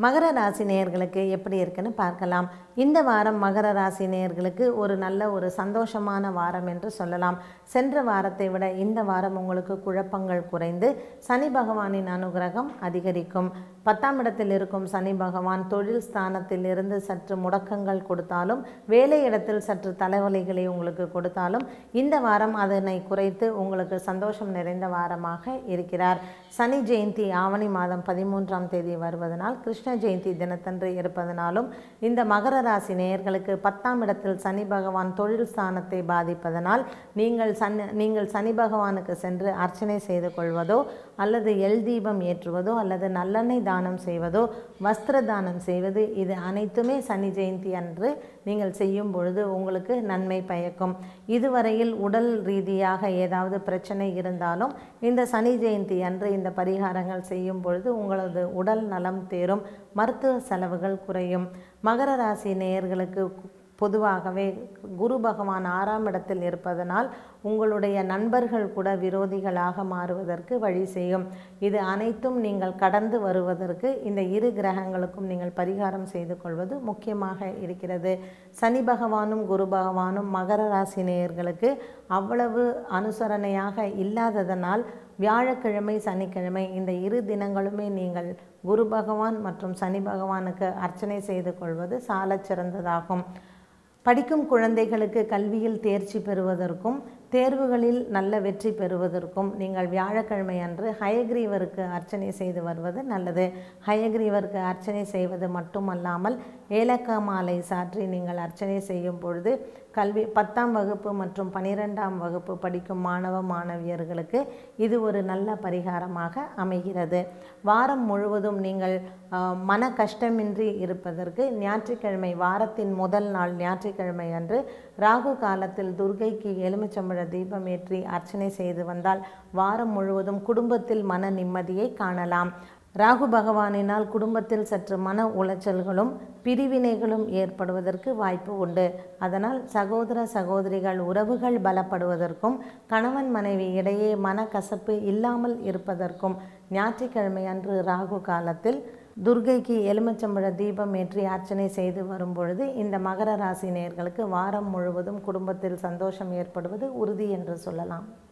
மகர ராசி நேயர்களுக்கு எப்படி இருக்குன்னு பார்க்கலாம் இந்த வாரம் மகர ராசி நேயர்களுக்கு ஒரு நல்ல ஒரு சந்தோஷமான வாரம் என்று சொல்லலாம் சென்ற வாரத்தை விட இந்த வாரம் உங்களுக்கு குழப்பங்கள் குறைந்து சனி பகவானின் அனுகிரகம் அதிகரிக்கும் பத்தாம் இடத்தில் இருக்கும் சனி பகவான் தொழில் ஸ்தானத்தில் இருந்து சற்று முடக்கங்கள் கொடுத்தாலும் வேலை இடத்தில் சற்று தலைவலிகளை உங்களுக்கு கொடுத்தாலும் இந்த வாரம் அதனை குறைத்து உங்களுக்கு சந்தோஷம் நிறைந்த வாரமாக இருக்கிறார் சனி ஜெயந்தி ஆவணி மாதம் பதிமூன்றாம் தேதி வருவதனால் கிருஷ்ண ஜெயந்தி தினத்தன்று இருப்பதனாலும் இந்த மகர ராசி நேயர்களுக்கு பத்தாம் இடத்தில் சனி பகவான் தொழில் ஸ்தானத்தை பாதிப்பதனால் நீங்கள் சன் நீங்கள் சனி பகவானுக்கு சென்று அர்ச்சனை செய்து கொள்வதோ அல்லது எல் தீபம் ஏற்றுவதோ அல்லது நல்லெண்ணெய் தானம் செய்வதோ வஸ்திர தானம் செய்வது இது அனைத்துமே சனி ஜெயந்தி அன்று நீங்கள் செய்யும் பொழுது உங்களுக்கு நன்மை பயக்கும் இதுவரையில் உடல் ரீதியாக ஏதாவது பிரச்சனை இருந்தாலும் இந்த சனி ஜெயந்தி அன்று இந்த பரிகாரங்கள் செய்யும் பொழுது உங்களது உடல் நலம் தேரும் மருத்துவ செலவுகள் குறையும் மகர ராசி நேயர்களுக்கு பொதுவாகவே குரு பகவான் ஆறாம் இடத்தில் இருப்பதனால் உங்களுடைய நண்பர்கள் கூட விரோதிகளாக மாறுவதற்கு வழி செய்யும் இது அனைத்தும் நீங்கள் கடந்து வருவதற்கு இந்த இரு கிரகங்களுக்கும் நீங்கள் பரிகாரம் செய்து கொள்வது முக்கியமாக இருக்கிறது சனி பகவானும் குரு பகவானும் மகர ராசி நேயர்களுக்கு அவ்வளவு அனுசரணையாக இல்லாததனால் வியாழக்கிழமை சனிக்கிழமை இந்த இரு தினங்களுமே நீங்கள் குரு பகவான் மற்றும் சனி பகவானுக்கு அர்ச்சனை செய்து கொள்வது சாலச் சிறந்ததாகும் படிக்கும் குழந்தைகளுக்கு கல்வியில் தேர்ச்சி பெறுவதற்கும் தேர்வுகளில் நல்ல வெற்றி பெறுவதற்கும் நீங்கள் வியாழக்கிழமை அன்று ஹயக்ரீவருக்கு அர்ச்சனை செய்து வருவது நல்லது ஹயக்ரீவருக்கு அர்ச்சனை செய்வது மட்டுமல்லாமல் ஏலக்கா மாலை சாற்றி நீங்கள் அர்ச்சனை செய்யும் பொழுது கல்வி பத்தாம் வகுப்பு மற்றும் பனிரெண்டாம் வகுப்பு படிக்கும் மாணவ மாணவியர்களுக்கு இது ஒரு நல்ல பரிகாரமாக அமைகிறது வாரம் முழுவதும் நீங்கள் ஆஹ், மன கஷ்டமின்றி இருப்பதற்கு ஞாயிற்றுக்கிழமை வாரத்தின் முதல் நாள் ஞாயிற்றுக்கிழமை அன்று ராகு காலத்தில் துர்க்கைக்கு எலுமிச்சம்பழ தீபம் ஏற்றி அர்ச்சனை செய்து வந்தால் வாரம் முழுவதும் குடும்பத்தில் மன நிம்மதியை காணலாம் ராகு பகவானினால் குடும்பத்தில் சற்று மன உளைச்சல்களும் பிரிவினைகளும் ஏற்படுவதற்கு வாய்ப்பு உண்டு அதனால் சகோதர சகோதரிகள் உறவுகள் பலப்படுவதற்கும் கணவன் மனைவி இடையே மனக்கசப்பு இல்லாமல் இருப்பதற்கும் ஞாயிற்றுக்கிழமை அன்று ராகு காலத்தில் துர்க்கைக்கு எலுமிச்சம்பழ தீபம் ஏற்றி அர்ச்சனை செய்து வரும் பொழுது இந்த மகர ராசி நேயர்களுக்கு வாரம் முழுவதும் குடும்பத்தில் சந்தோஷம் ஏற்படுவது உறுதி என்று சொல்லலாம்